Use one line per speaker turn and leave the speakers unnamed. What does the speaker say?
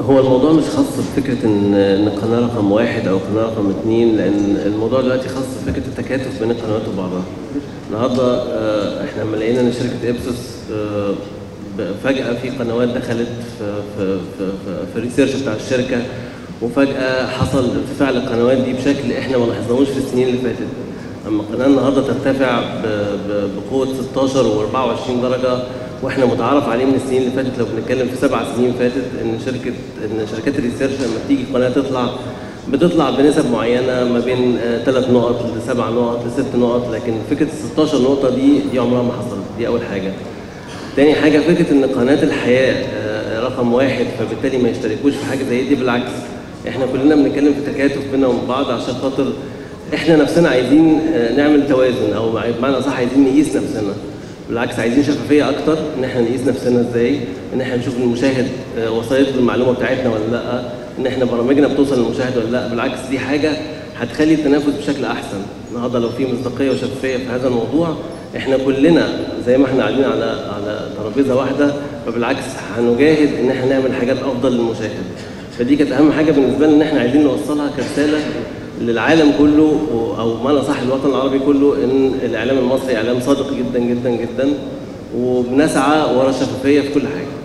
هو الموضوع مش خاص بفكرة إن إن قناة رقم واحد أو قناة رقم اتنين لأن الموضوع دلوقتي خاص بفكرة التكاتف بين القنوات وبعضها. النهارده آه، إحنا لما لقينا إن شركة إبسوس آه، ب- فجأة في قنوات دخلت في في في في, في الريسيرش بتاع الشركة وفجأة حصل ارتفاع للقنوات دي بشكل إحنا ما لاحظناهوش في السنين اللي فاتت. اما القناه النهارده ترتفع ب- ب- بقوه 16 و24 درجه واحنا متعارف عليه من السنين اللي فاتت لو بنتكلم في سبع سنين فاتت ان شركه ان شركات الريسيرش لما بتيجي قناه تطلع بتطلع بنسب معينه ما بين ثلاث نقط لسبع نقط لست نقط لكن فكره ال 16 نقطه دي دي عمرها ما حصلت دي اول حاجه. تاني حاجه فكره ان قناه الحياه آه، رقم واحد فبالتالي ما يشتركوش في حاجه زي دي بالعكس احنا كلنا بنتكلم في تكاتف بينا وبين بعض عشان خاطر احنا نفسنا عايزين آه، نعمل توازن او بمعنى صح عايزين نقيس نفسنا بالعكس عايزين شفافيه اكتر ان احنا نقيس نفسنا ازاي ان احنا نشوف المشاهد آه، وصلت له المعلومه بتاعتنا ولا لا ان احنا برامجنا بتوصل للمشاهد ولا لا بالعكس دي حاجه هتخلي التنافس بشكل احسن النهارده لو في مصداقيه وشفافيه في هذا الموضوع احنا كلنا زي ما احنا قاعدين على على ترابيزه واحده فبالعكس هنجاهد ان احنا نعمل حاجات افضل للمشاهد فدي كانت اهم حاجه بالنسبه لنا ان احنا عايزين نوصلها كرساله للعالم كله و- او بمعنى صح الوطن العربي كله ان الاعلام المصري اعلام صادق جدا جدا جدا وبنسعى ورا الشفافيه في كل حاجه